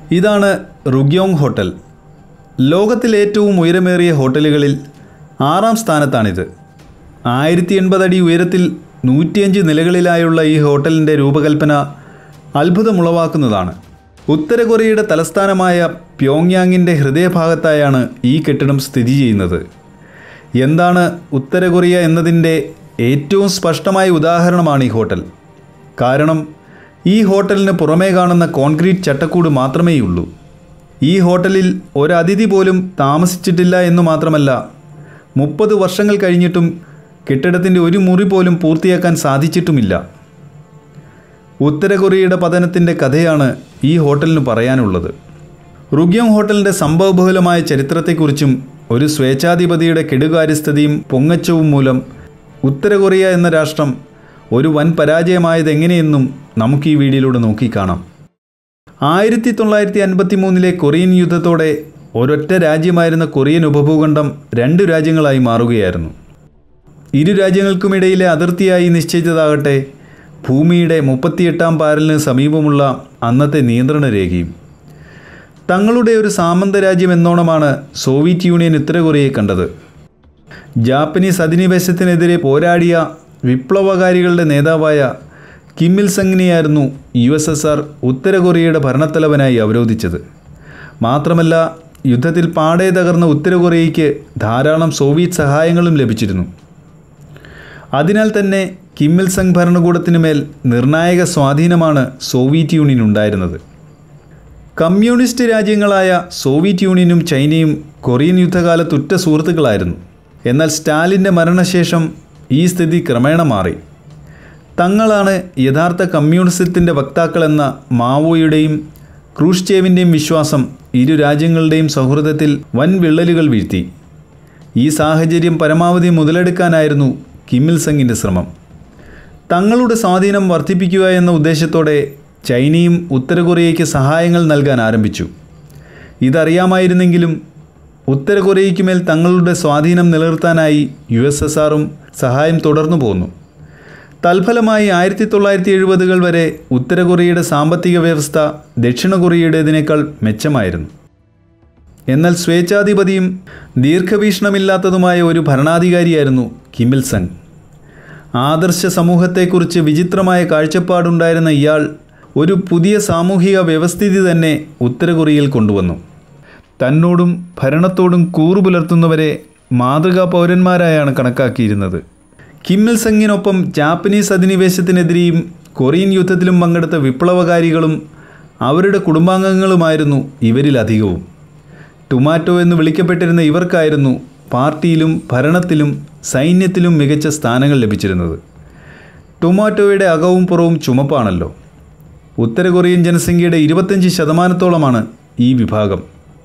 ഇതാണ് റുഗ്യോങ് ഹോട്ടൽ ലോകത്തിലെ ഏറ്റവും ഉയരമേറിയ ഹോട്ടലുകളിൽ ആറാം സ്ഥാനത്താണിത് ആയിരത്തി എൺപത് അടി ഉയരത്തിൽ നൂറ്റിയഞ്ച് നിലകളിലായുള്ള ഈ ഹോട്ടലിൻ്റെ രൂപകൽപ്പന അത്ഭുതമുളവാക്കുന്നതാണ് ഉത്തര കൊറിയയുടെ തലസ്ഥാനമായ പ്യോങ്യാങ്ങിൻ്റെ ഹൃദയഭാഗത്തായാണ് ഈ കെട്ടിടം സ്ഥിതി ചെയ്യുന്നത് എന്താണ് ഉത്തര കൊറിയ എന്നതിൻ്റെ ഏറ്റവും സ്പഷ്ടമായ ഉദാഹരണമാണ് ഈ ഹോട്ടൽ കാരണം ഈ ഹോട്ടലിന് പുറമേ കാണുന്ന കോൺക്രീറ്റ് ചട്ടക്കൂട് മാത്രമേയുള്ളൂ ഈ ഹോട്ടലിൽ ഒരതിഥി പോലും താമസിച്ചിട്ടില്ല എന്നു മാത്രമല്ല മുപ്പത് വർഷങ്ങൾ കഴിഞ്ഞിട്ടും കെട്ടിടത്തിൻ്റെ ഒരു മുറി പോലും പൂർത്തിയാക്കാൻ സാധിച്ചിട്ടുമില്ല ഉത്തര കൊറിയയുടെ പതനത്തിൻ്റെ കഥയാണ് ഈ ഹോട്ടലിന് പറയാനുള്ളത് റുഗ്യോങ് ഹോട്ടലിൻ്റെ സംഭവബഹുലമായ ചരിത്രത്തെക്കുറിച്ചും ഒരു സ്വേച്ഛാധിപതിയുടെ കെടുകാര്യസ്ഥതയും പൊങ്ങച്ചവും മൂലം ഉത്തര കൊറിയ എന്ന രാഷ്ട്രം ഒരു വൻ പരാജയമായത് എങ്ങനെയെന്നും നമുക്ക് ഈ വീഡിയോയിലൂടെ നോക്കിക്കാണാം ആയിരത്തി തൊള്ളായിരത്തി അൻപത്തി മൂന്നിലെ കൊറിയൻ യുദ്ധത്തോടെ ഒരൊറ്റ രാജ്യമായിരുന്ന കൊറിയൻ ഉപഭൂഖണ്ഡം രണ്ടു രാജ്യങ്ങളായി മാറുകയായിരുന്നു ഇരു രാജ്യങ്ങൾക്കുമിടയിലെ അതിർത്തിയായി നിശ്ചയിച്ചതാകട്ടെ ഭൂമിയുടെ മുപ്പത്തിയെട്ടാം പാരലിന് സമീപമുള്ള അന്നത്തെ നിയന്ത്രണ രേഖയും തങ്ങളുടെ ഒരു സാമന്ത രാജ്യം എന്നോണമാണ് സോവിയറ്റ് യൂണിയൻ ഉത്തര കൊറിയയെ കണ്ടത് ജാപ്പനീസ് അധിനിവേശത്തിനെതിരെ പോരാടിയ വിപ്ലവകാരികളുടെ നേതാവായ കിമ്മിൽ സംഗിനെയായിരുന്നു യു എസ് എസ് ആർ ഉത്തര കൊറിയയുടെ ഭരണത്തലവനായി അവരോധിച്ചത് മാത്രമല്ല യുദ്ധത്തിൽ പാടെ തകർന്ന ഉത്തര കൊറിയയ്ക്ക് ധാരാളം സോവിയറ്റ് സഹായങ്ങളും ലഭിച്ചിരുന്നു അതിനാൽ തന്നെ കിമ്മിൽ സംഗ് ഭരണകൂടത്തിനു മേൽ നിർണായക സ്വാധീനമാണ് സോവിയറ്റ് യൂണിയൻ ഉണ്ടായിരുന്നത് കമ്മ്യൂണിസ്റ്റ് രാജ്യങ്ങളായ സോവിയറ്റ് യൂണിയനും ചൈനയും കൊറിയൻ യുദ്ധകാലത്ത് ഉറ്റ സുഹൃത്തുക്കളായിരുന്നു എന്നാൽ സ്റ്റാലിൻ്റെ മരണശേഷം ഈ സ്ഥിതി ക്രമേണ മാറി തങ്ങളാണ് യഥാർത്ഥ കമ്മ്യൂണിസത്തിൻ്റെ വക്താക്കളെന്ന മാവോയുടെയും ക്രൂഷ്ചേവിൻ്റെയും വിശ്വാസം ഇരു രാജ്യങ്ങളുടെയും സൗഹൃദത്തിൽ വൻ വിള്ളലുകൾ വീഴ്ത്തി ഈ സാഹചര്യം പരമാവധി മുതലെടുക്കാനായിരുന്നു കിമ്മിൽ സംഗിൻ്റെ ശ്രമം തങ്ങളുടെ സ്വാധീനം വർദ്ധിപ്പിക്കുക എന്ന ഉദ്ദേശത്തോടെ ചൈനയും ഉത്തര കൊറിയയ്ക്ക് സഹായങ്ങൾ നൽകാൻ ആരംഭിച്ചു ഇതറിയാമായിരുന്നെങ്കിലും ഉത്തര കൊറിയയ്ക്കുമേൽ തങ്ങളുടെ സ്വാധീനം നിലനിർത്താനായി യു എസ് എസ് ആറും സഹായം തുടർന്നു പോന്നു തൽഫലമായി ആയിരത്തി തൊള്ളായിരത്തി എഴുപതുകൾ വരെ ഉത്തര കൊറിയയുടെ സാമ്പത്തിക വ്യവസ്ഥ ദക്ഷിണ കൊറിയയുടേതിനേക്കാൾ മെച്ചമായിരുന്നു എന്നാൽ സ്വേച്ഛാധിപതിയും ദീർഘവീക്ഷണമില്ലാത്തതുമായ ഒരു ഭരണാധികാരിയായിരുന്നു കിമിൽ സംഗ് ആദർശ സമൂഹത്തെക്കുറിച്ച് വിചിത്രമായ കാഴ്ചപ്പാടുണ്ടായിരുന്ന ഇയാൾ ഒരു പുതിയ സാമൂഹിക വ്യവസ്ഥിതി തന്നെ ഉത്തര കൊറിയയിൽ കൊണ്ടുവന്നു തന്നോടും ഭരണത്തോടും കൂറു പുലർത്തുന്നവരെ മാതൃകാ പൗരന്മാരായാണ് കണക്കാക്കിയിരുന്നത് കിമ്മിൽ സംഗിനൊപ്പം ജാപ്പനീസ് അധിനിവേശത്തിനെതിരെയും കൊറിയൻ യുദ്ധത്തിലും പങ്കെടുത്ത വിപ്ലവകാരികളും അവരുടെ കുടുംബാംഗങ്ങളുമായിരുന്നു ഇവരിലധികവും ടൊമാറ്റോ എന്ന് വിളിക്കപ്പെട്ടിരുന്ന ഇവർക്കായിരുന്നു പാർട്ടിയിലും ഭരണത്തിലും സൈന്യത്തിലും മികച്ച സ്ഥാനങ്ങൾ ലഭിച്ചിരുന്നത് ടൊമാറ്റോയുടെ അകവും പുറവും ചുമപ്പാണല്ലോ ഉത്തര കൊറിയൻ ജനസംഖ്യയുടെ ഇരുപത്തഞ്ച് ശതമാനത്തോളമാണ് ഈ വിഭാഗം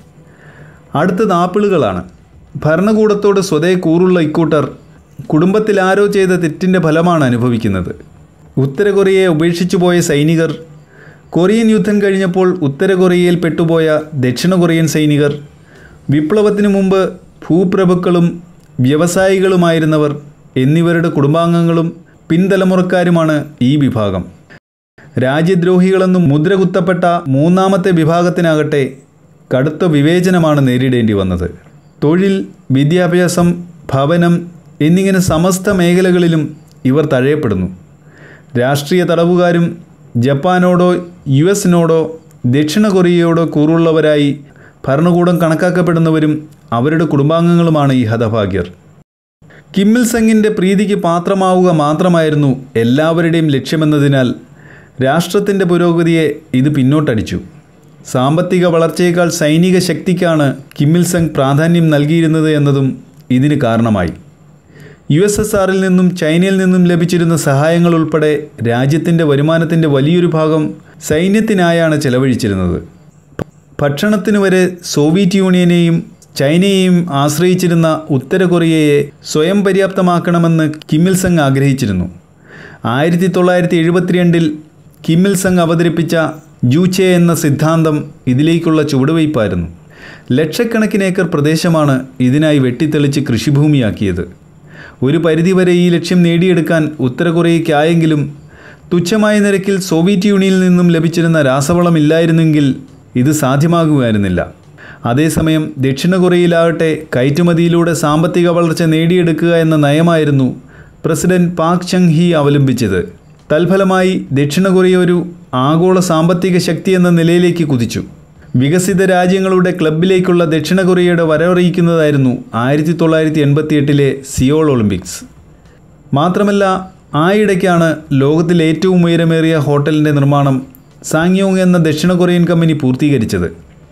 അടുത്തത് ആപ്പിളുകളാണ് ഭരണകൂടത്തോട് സ്വതേ കൂറുള്ള ഇക്കൂട്ടർ കുടുംബത്തിൽ ആരോ ചെയ്ത തെറ്റിൻ്റെ ഫലമാണ് അനുഭവിക്കുന്നത് ഉത്തര കൊറിയയെ ഉപേക്ഷിച്ചു പോയ സൈനികർ കൊറിയൻ യുദ്ധം കഴിഞ്ഞപ്പോൾ ഉത്തര കൊറിയയിൽ പെട്ടുപോയ ദക്ഷിണ കൊറിയൻ സൈനികർ വിപ്ലവത്തിനു മുമ്പ് ഭൂപ്രഭുക്കളും വ്യവസായികളുമായിരുന്നവർ എന്നിവരുടെ കുടുംബാംഗങ്ങളും പിൻതലമുറക്കാരുമാണ് ഈ വിഭാഗം രാജ്യദ്രോഹികളെന്നും മുദ്ര കുത്തപ്പെട്ട മൂന്നാമത്തെ വിഭാഗത്തിനാകട്ടെ കടുത്ത വിവേചനമാണ് നേരിടേണ്ടി വന്നത് തൊഴിൽ വിദ്യാഭ്യാസം ഭവനം എന്നിങ്ങനെ സമസ്ത മേഖലകളിലും ഇവർ തഴയപ്പെടുന്നു രാഷ്ട്രീയ തടവുകാരും ജപ്പാനോടോ യു എസിനോടോ ദക്ഷിണ കൊറിയയോടോ കൂറുള്ളവരായി ഭരണകൂടം കണക്കാക്കപ്പെടുന്നവരും അവരുടെ കുടുംബാംഗങ്ങളുമാണ് ഈ ഹതഭാഗ്യർ കിമ്മിൽ സംഗിൻ്റെ പ്രീതിക്ക് പാത്രമാവുക മാത്രമായിരുന്നു എല്ലാവരുടെയും ലക്ഷ്യമെന്നതിനാൽ രാഷ്ട്രത്തിൻ്റെ പുരോഗതിയെ ഇത് പിന്നോട്ടടിച്ചു സാമ്പത്തിക വളർച്ചയേക്കാൾ സൈനിക ശക്തിക്കാണ് കിമ്മിൽ സംഗ് പ്രാധാന്യം നൽകിയിരുന്നത് എന്നതും ഇതിന് കാരണമായി യു എസ് എസ് ആറിൽ നിന്നും ചൈനയിൽ നിന്നും ലഭിച്ചിരുന്ന സഹായങ്ങൾ ഉൾപ്പെടെ രാജ്യത്തിൻ്റെ വരുമാനത്തിൻ്റെ വലിയൊരു ഭാഗം സൈന്യത്തിനായാണ് ചെലവഴിച്ചിരുന്നത് ഭക്ഷണത്തിനു വരെ സോവിയറ്റ് യൂണിയനെയും ചൈനയെയും ആശ്രയിച്ചിരുന്ന ഉത്തര കൊറിയയെ സ്വയം പര്യാപ്തമാക്കണമെന്ന് കിമ്മിൽ സംഗ് ആഗ്രഹിച്ചിരുന്നു ആയിരത്തി തൊള്ളായിരത്തി എഴുപത്തിരണ്ടിൽ കിമ്മിൽ സംഗ് അവതരിപ്പിച്ച ജൂച്ചെ എന്ന സിദ്ധാന്തം ഇതിലേക്കുള്ള ചുവടുവയ്പ്പായിരുന്നു ലക്ഷക്കണക്കിന് ഏക്കർ പ്രദേശമാണ് ഇതിനായി വെട്ടിത്തെളിച്ച് കൃഷിഭൂമിയാക്കിയത് ഒരു പരിധിവരെ ഈ ലക്ഷ്യം നേടിയെടുക്കാൻ ഉത്തര കൊറിയയ്ക്കായെങ്കിലും തുച്ഛമായ നിരക്കിൽ സോവിയറ്റ് യൂണിയനിൽ നിന്നും ലഭിച്ചിരുന്ന രാസവളം ഇല്ലായിരുന്നെങ്കിൽ ഇത് സാധ്യമാകുമായിരുന്നില്ല അതേസമയം ദക്ഷിണ കൊറിയയിലാകട്ടെ കയറ്റുമതിയിലൂടെ സാമ്പത്തിക വളർച്ച നേടിയെടുക്കുക എന്ന നയമായിരുന്നു പ്രസിഡന്റ് പാക് ചങ് ഹി അവലംബിച്ചത് തൽഫലമായി ദക്ഷിണ കൊറിയ ഒരു ആഗോള സാമ്പത്തിക ശക്തി എന്ന നിലയിലേക്ക് കുതിച്ചു വികസിത രാജ്യങ്ങളുടെ ക്ലബിലേക്കുള്ള ദക്ഷിണ കൊറിയയുടെ വരവറിയിക്കുന്നതായിരുന്നു ആയിരത്തി തൊള്ളായിരത്തി എൺപത്തി എട്ടിലെ സിയോൾ ഒളിമ്പിക്സ് മാത്രമല്ല ആയിടയ്ക്കാണ് ലോകത്തിലെ ഏറ്റവും ഉയരമേറിയ ഹോട്ടലിൻ്റെ നിർമ്മാണം സാങ്യോങ് എന്ന ദക്ഷിണ കൊറിയൻ കമ്പനി പൂർത്തീകരിച്ചത്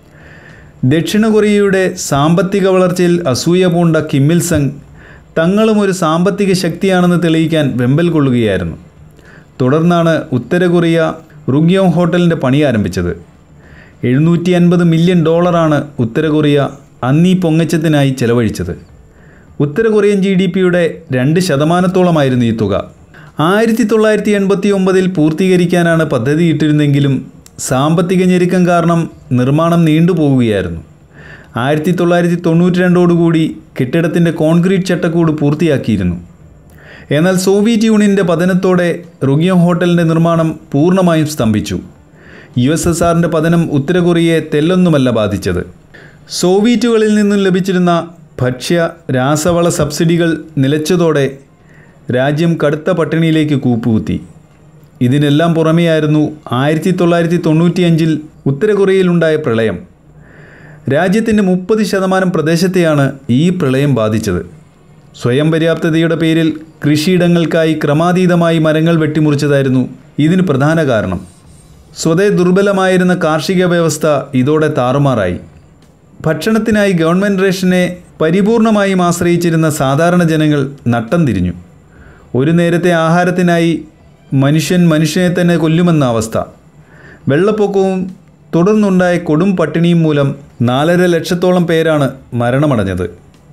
ദക്ഷിണ കൊറിയയുടെ സാമ്പത്തിക വളർച്ചയിൽ അസൂയ പൂണ്ട കിമ്മിൽ സങ് തങ്ങളും ഒരു സാമ്പത്തിക ശക്തിയാണെന്ന് തെളിയിക്കാൻ വെമ്പൽ കൊള്ളുകയായിരുന്നു തുടർന്നാണ് ഉത്തര കൊറിയ റുഗ്യോങ് ഹോട്ടലിൻ്റെ പണി ആരംഭിച്ചത് എഴുന്നൂറ്റി അൻപത് മില്യൺ ഡോളറാണ് ഉത്തര കൊറിയ അന്നീ പൊങ്ങച്ചത്തിനായി ചെലവഴിച്ചത് ഉത്തര കൊറിയൻ ജി ഡി പിയുടെ രണ്ട് ശതമാനത്തോളമായിരുന്നു ഈ തുക ആയിരത്തി തൊള്ളായിരത്തി എൺപത്തി ഒമ്പതിൽ പൂർത്തീകരിക്കാനാണ് പദ്ധതിയിട്ടിരുന്നെങ്കിലും സാമ്പത്തിക ഞെരുക്കം കാരണം നിർമ്മാണം നീണ്ടുപോവുകയായിരുന്നു ആയിരത്തി തൊള്ളായിരത്തി തൊണ്ണൂറ്റി രണ്ടോടുകൂടി കെട്ടിടത്തിൻ്റെ കോൺക്രീറ്റ് ചട്ടക്കൂട് പൂർത്തിയാക്കിയിരുന്നു എന്നാൽ സോവിയറ്റ് യൂണിയൻ്റെ പതനത്തോടെ റുഗിയോ ഹോട്ടലിൻ്റെ നിർമ്മാണം പൂർണ്ണമായും സ്തംഭിച്ചു യു എസ് എസ് ആറിൻ്റെ പതനം ഉത്തര കൊറിയയെ തെല്ലൊന്നുമല്ല ബാധിച്ചത് സോവിയറ്റുകളിൽ നിന്നും ലഭിച്ചിരുന്ന ഭക്ഷ്യ രാസവള സബ്സിഡികൾ നിലച്ചതോടെ രാജ്യം കടുത്ത പട്ടിണിയിലേക്ക് കൂപ്പുകുത്തി ഇതിനെല്ലാം പുറമെയായിരുന്നു ആയിരത്തി തൊള്ളായിരത്തി തൊണ്ണൂറ്റിയഞ്ചിൽ ഉത്തര കൊറിയയിലുണ്ടായ പ്രളയം രാജ്യത്തിൻ്റെ മുപ്പത് ശതമാനം പ്രദേശത്തെയാണ് ഈ പ്രളയം ബാധിച്ചത് സ്വയം പര്യാപ്തതയുടെ പേരിൽ കൃഷിയിടങ്ങൾക്കായി ക്രമാതീതമായി മരങ്ങൾ വെട്ടിമുറിച്ചതായിരുന്നു ഇതിന് പ്രധാന കാരണം സ്വതേ ദുർബലമായിരുന്ന കാർഷിക വ്യവസ്ഥ ഇതോടെ താറുമാറായി ഭക്ഷണത്തിനായി ഗവൺമെൻറ് റേഷനെ പരിപൂർണമായും ആശ്രയിച്ചിരുന്ന സാധാരണ ജനങ്ങൾ നട്ടം തിരിഞ്ഞു ഒരു നേരത്തെ ആഹാരത്തിനായി മനുഷ്യൻ മനുഷ്യനെ തന്നെ കൊല്ലുമെന്ന അവസ്ഥ വെള്ളപ്പൊക്കവും തുടർന്നുണ്ടായ കൊടും പട്ടിണിയും മൂലം നാലര ലക്ഷത്തോളം പേരാണ് മരണമടഞ്ഞത്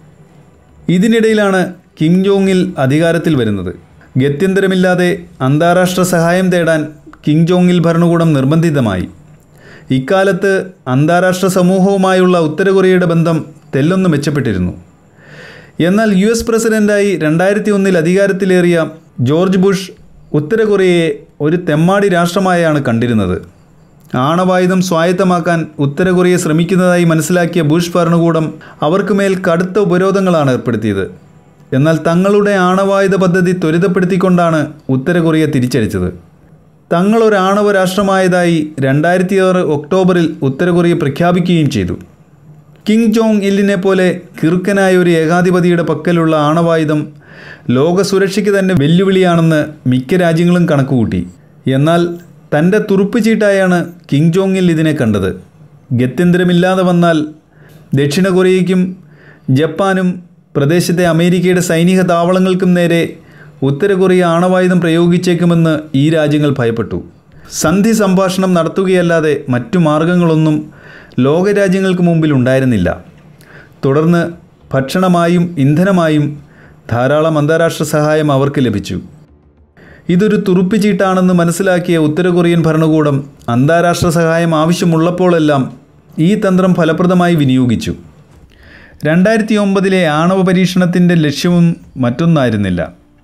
ഇതിനിടയിലാണ് കിം ജോങ്ങിൽ അധികാരത്തിൽ വരുന്നത് ഗത്യന്തരമില്ലാതെ അന്താരാഷ്ട്ര സഹായം തേടാൻ കിം ജോങ്ങിൽ ഭരണകൂടം നിർബന്ധിതമായി ഇക്കാലത്ത് അന്താരാഷ്ട്ര സമൂഹവുമായുള്ള ഉത്തര കൊറിയയുടെ ബന്ധം തെല്ലൊന്ന് മെച്ചപ്പെട്ടിരുന്നു എന്നാൽ യു എസ് പ്രസിഡന്റായി രണ്ടായിരത്തി ഒന്നിൽ അധികാരത്തിലേറിയ ജോർജ് ബുഷ് ഉത്തര കൊറിയയെ ഒരു തെമ്മാടി രാഷ്ട്രമായാണ് കണ്ടിരുന്നത് ആണവായുധം സ്വായത്തമാക്കാൻ ഉത്തര കൊറിയ ശ്രമിക്കുന്നതായി മനസ്സിലാക്കിയ ബുഷ് ഭരണകൂടം അവർക്ക് മേൽ കടുത്ത ഉപരോധങ്ങളാണ് ഏർപ്പെടുത്തിയത് എന്നാൽ തങ്ങളുടെ ആണവായുധ പദ്ധതി ത്വരിതപ്പെടുത്തിക്കൊണ്ടാണ് ഉത്തര കൊറിയ തിരിച്ചടിച്ചത് തങ്ങളൊരു ആണവ രാഷ്ട്രമായതായി രണ്ടായിരത്തി ആറ് ഒക്ടോബറിൽ ഉത്തര കൊറിയ പ്രഖ്യാപിക്കുകയും ചെയ്തു കിങ് ജോങ് ഇല്ലിനെ പോലെ കിറുക്കനായ ഒരു ഏകാധിപതിയുടെ പക്കലുള്ള ആണവായുധം ലോക സുരക്ഷയ്ക്ക് തന്നെ വെല്ലുവിളിയാണെന്ന് മിക്ക രാജ്യങ്ങളും കണക്കുകൂട്ടി എന്നാൽ തൻ്റെ തുറുപ്പ് ചീട്ടായാണ് കിങ് ജോങ് ഇൽ ഇതിനെ കണ്ടത് ഗത്യന്തരമില്ലാതെ വന്നാൽ ദക്ഷിണ കൊറിയയ്ക്കും ജപ്പാനും പ്രദേശത്തെ അമേരിക്കയുടെ സൈനിക താവളങ്ങൾക്കും നേരെ ഉത്തര കൊറിയ ആണവായുധം പ്രയോഗിച്ചേക്കുമെന്ന് ഈ രാജ്യങ്ങൾ ഭയപ്പെട്ടു സന്ധി സംഭാഷണം നടത്തുകയല്ലാതെ മറ്റു മാർഗങ്ങളൊന്നും ലോകരാജ്യങ്ങൾക്ക് മുമ്പിൽ ഉണ്ടായിരുന്നില്ല തുടർന്ന് ഭക്ഷണമായും ഇന്ധനമായും ധാരാളം അന്താരാഷ്ട്ര സഹായം അവർക്ക് ലഭിച്ചു ഇതൊരു തുറുപ്പിച്ചീട്ടാണെന്ന് മനസ്സിലാക്കിയ ഉത്തര കൊറിയൻ ഭരണകൂടം അന്താരാഷ്ട്ര സഹായം ആവശ്യമുള്ളപ്പോഴെല്ലാം ഈ തന്ത്രം ഫലപ്രദമായി വിനിയോഗിച്ചു രണ്ടായിരത്തി ഒമ്പതിലെ ആണവ പരീക്ഷണത്തിൻ്റെ ലക്ഷ്യവും മറ്റൊന്നായിരുന്നില്ല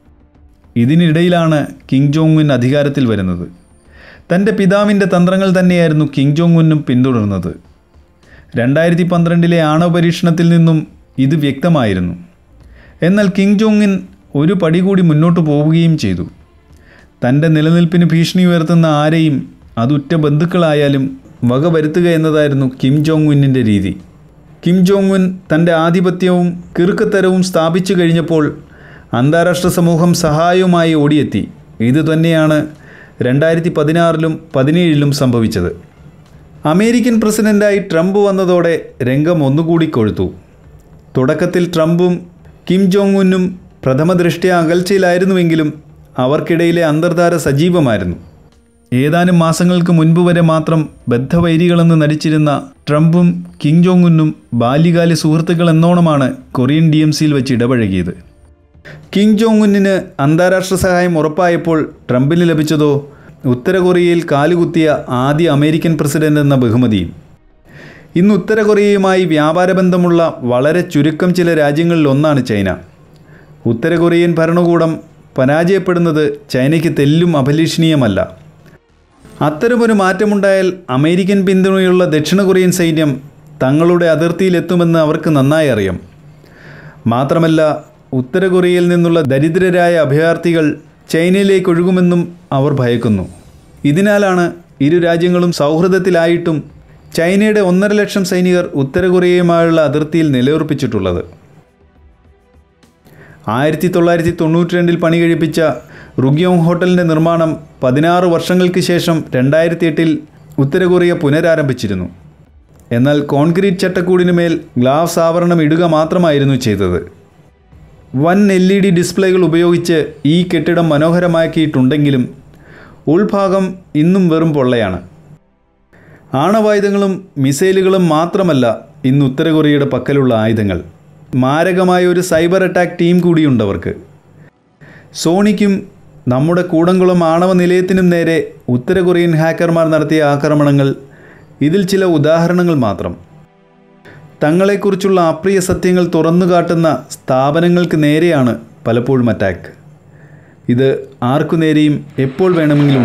ഇതിനിടയിലാണ് കിങ് ജോങ് ഉൻ അധികാരത്തിൽ വരുന്നത് തൻ്റെ പിതാവിൻ്റെ തന്ത്രങ്ങൾ തന്നെയായിരുന്നു കിങ് ജോങ് ഉന്നും പിന്തുടർന്നത് രണ്ടായിരത്തി പന്ത്രണ്ടിലെ ആണവ പരീക്ഷണത്തിൽ നിന്നും ഇത് വ്യക്തമായിരുന്നു എന്നാൽ കിങ് ജോങ്ങിൻ ഒരു പടി കൂടി മുന്നോട്ട് പോവുകയും ചെയ്തു തൻ്റെ നിലനിൽപ്പിന് ഭീഷണി ഉയർത്തുന്ന ആരെയും അതുറ്റ ബന്ധുക്കളായാലും വക വരുത്തുക എന്നതായിരുന്നു കിം ജോങ് ഉന്നിൻ്റെ രീതി കിം ജോങ് ഉൻ തൻ്റെ ആധിപത്യവും കിറുക്കത്തരവും സ്ഥാപിച്ചു കഴിഞ്ഞപ്പോൾ അന്താരാഷ്ട്ര സമൂഹം സഹായവുമായി ഓടിയെത്തി ഇത് തന്നെയാണ് രണ്ടായിരത്തി പതിനാറിലും പതിനേഴിലും സംഭവിച്ചത് അമേരിക്കൻ പ്രസിഡന്റായി ട്രംപ് വന്നതോടെ രംഗം ഒന്നുകൂടി കൊഴുത്തു തുടക്കത്തിൽ ട്രംപും കിം ജോങ് ഉന്നും പ്രഥമ ദൃഷ്ട്യ അകൽച്ചയിലായിരുന്നുവെങ്കിലും അവർക്കിടയിലെ അന്തർധാര സജീവമായിരുന്നു ഏതാനും മാസങ്ങൾക്ക് മുൻപ് വരെ മാത്രം ബദ്ധവൈരികളെന്ന് നടിച്ചിരുന്ന ട്രംപും കിം ജോങ് ഉന്നും ബാല്യകാല സുഹൃത്തുക്കൾ എന്നോണമാണ് കൊറിയൻ ഡി എം സിയിൽ വെച്ച് ഇടപഴകിയത് കിം ജോങ് ഉന്നിന് അന്താരാഷ്ട്ര സഹായം ഉറപ്പായപ്പോൾ ട്രംപിന് ലഭിച്ചതോ ഉത്തര കൊറിയയിൽ കാലുകുത്തിയ ആദ്യ അമേരിക്കൻ പ്രസിഡന്റ് എന്ന ബഹുമതിയും ഇന്ന് ഉത്തര കൊറിയയുമായി വ്യാപാര ബന്ധമുള്ള വളരെ ചുരുക്കം ചില രാജ്യങ്ങളിൽ ഒന്നാണ് ചൈന ഉത്തര കൊറിയൻ ഭരണകൂടം പരാജയപ്പെടുന്നത് ചൈനയ്ക്ക് തെല്ലും അപലീഷണീയമല്ല അത്തരമൊരു മാറ്റമുണ്ടായാൽ അമേരിക്കൻ പിന്തുണയുള്ള ദക്ഷിണ കൊറിയൻ സൈന്യം തങ്ങളുടെ അതിർത്തിയിലെത്തുമെന്ന് അവർക്ക് നന്നായി അറിയാം മാത്രമല്ല ഉത്തര കൊറിയയിൽ നിന്നുള്ള ദരിദ്രരായ അഭയാർത്ഥികൾ ചൈനയിലേക്ക് ഒഴുകുമെന്നും അവർ ഭയക്കുന്നു ഇതിനാലാണ് ഇരു രാജ്യങ്ങളും സൗഹൃദത്തിലായിട്ടും ചൈനയുടെ ഒന്നര ലക്ഷം സൈനികർ ഉത്തര കൊറിയയുമായുള്ള അതിർത്തിയിൽ നിലയുറപ്പിച്ചിട്ടുള്ളത് ആയിരത്തി തൊള്ളായിരത്തി തൊണ്ണൂറ്റി രണ്ടിൽ പണി കഴിപ്പിച്ച റുഗ്യോങ് ഹോട്ടലിൻ്റെ നിർമ്മാണം പതിനാറ് വർഷങ്ങൾക്ക് ശേഷം രണ്ടായിരത്തി എട്ടിൽ ഉത്തര കൊറിയ പുനരാരംഭിച്ചിരുന്നു എന്നാൽ കോൺക്രീറ്റ് ചട്ടക്കൂടിന് മേൽ ഗ്ലാസ് ആവരണം ഇടുക മാത്രമായിരുന്നു ചെയ്തത് വൻ എൽ ഇ ഡി ഡിസ്പ്ലേകൾ ഉപയോഗിച്ച് ഈ കെട്ടിടം മനോഹരമാക്കിയിട്ടുണ്ടെങ്കിലും ഉൾഭാഗം ഇന്നും വെറും പൊള്ളയാണ് ആണവായുധങ്ങളും മിസൈലുകളും മാത്രമല്ല ഇന്ന് ഉത്തര കൊറിയയുടെ പക്കലുള്ള ആയുധങ്ങൾ മാരകമായ ഒരു സൈബർ അറ്റാക്ക് ടീം കൂടിയുണ്ടവർക്ക് സോണിക്കും നമ്മുടെ കൂടംകുളം ആണവ നിലയത്തിനും നേരെ ഉത്തര കൊറിയൻ ഹാക്കർമാർ നടത്തിയ ആക്രമണങ്ങൾ ഇതിൽ ചില ഉദാഹരണങ്ങൾ മാത്രം തങ്ങളെക്കുറിച്ചുള്ള അപ്രിയ സത്യങ്ങൾ തുറന്നു കാട്ടുന്ന സ്ഥാപനങ്ങൾക്ക് നേരെയാണ് പലപ്പോഴും അറ്റാക്ക് ഇത് ആർക്കു നേരെയും എപ്പോൾ വേണമെങ്കിലും